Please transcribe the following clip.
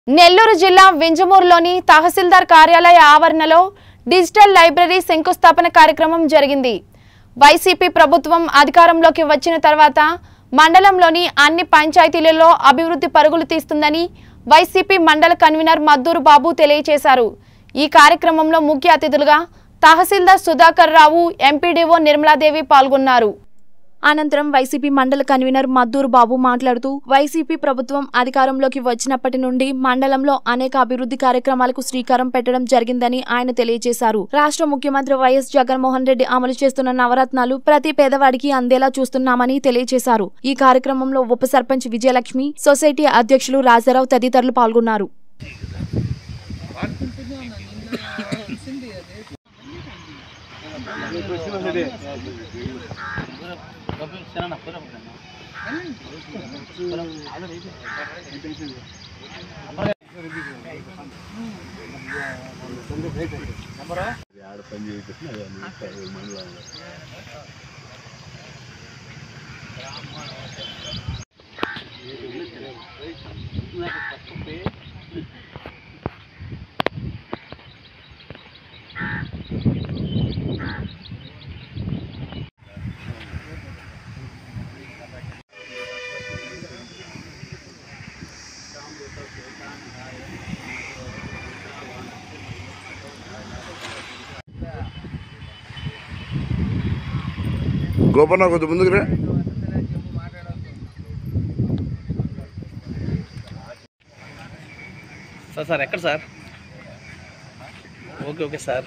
నెల్లూరు జిల్లా వింజమూరులోని తహసీల్దార్ కార్యాలయ ఆవరణలో డిజిటల్ లైబ్రరీ శంకుస్థాపన కార్యక్రమం జరిగింది వైసీపీ ప్రభుత్వం అధికారంలోకి వచ్చిన తర్వాత మండలంలోని అన్ని పంచాయతీలలో అభివృద్ధి పరుగులు తీస్తుందని వైసీపీ మండల కన్వీనర్ మద్దూరు బాబు తెలియజేశారు ఈ కార్యక్రమంలో ముఖ్య అతిథులుగా తహసీల్దార్ సుధాకర్ రావు ఎంపీడీఓ నిర్మలాదేవి పాల్గొన్నారు అనంతరం వైసీపీ మండల కన్వీనర్ మద్దూరు బాబు మాట్లాడుతూ వైసీపీ ప్రభుత్వం అధికారంలోకి వచ్చినప్పటి నుండి మండలంలో అనేక అభివృద్ధి కార్యక్రమాలకు శ్రీకారం పెట్టడం జరిగిందని ఆయన తెలియజేశారు రాష్ట్ర ముఖ్యమంత్రి వైఎస్ జగన్మోహన్ రెడ్డి అమలు చేస్తున్న నవరత్నాలు ప్రతి పేదవాడికి అందేలా చూస్తున్నామని తెలియజేశారు ఈ కార్యక్రమంలో ఉప సర్పంచ్ విజయలక్ష్మి సొసైటీ అధ్యక్షులు రాజారావు తదితరులు పాల్గొన్నారు గోపన్న కొంచెం ముందుకు రా సార్ సార్ ఎక్కడ సార్ ఓకే ఓకే సార్